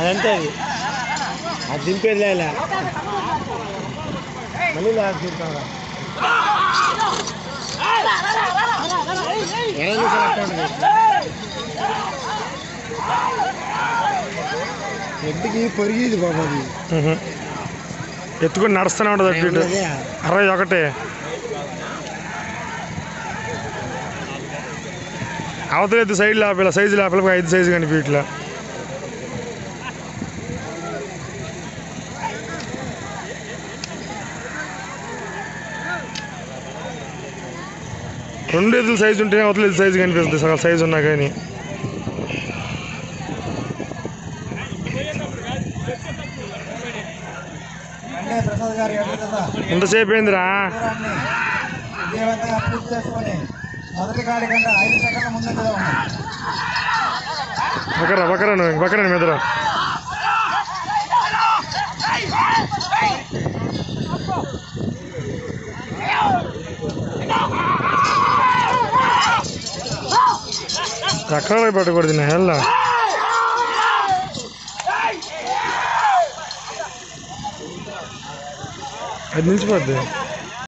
అదంతే అది అది దింపేది లేలే మళ్ళీ లేదు తింటారా ఎలా చూసారు అక్కడ ఎందుకు పొరిగింది బాబు అది ఎత్తుకొని నడుస్తూనే ఉంటుంది అటు ఇటు అదే. అరవై ఒకటే అవతల ఎత్తు సైడ్ లేపల సైజు లేపల ఐదు సైజు కనిపించట్లా రెండు ఎద్దుల సైజు ఉంటేనే అవతల ఎద్దు సైజు కనిపిస్తుంది సగం సైజు ఉన్నా కానీ అంటే ప్రసాద్ గారు ఎక్కడ కదా ఎంతసేపు ఏందిరా దూరాన్ని విజయవంతంగా పూర్తి చేసుకొని మొదటి కాడి కంటే ఐదు సెకండ్ల ముందంజలో ఉన్నాయి బకరా బకరా నువ్వు బకరా మీదరా ఎక్కడ పట్టకూడదు నా హెల్ల అది నిలిచిపోద్ది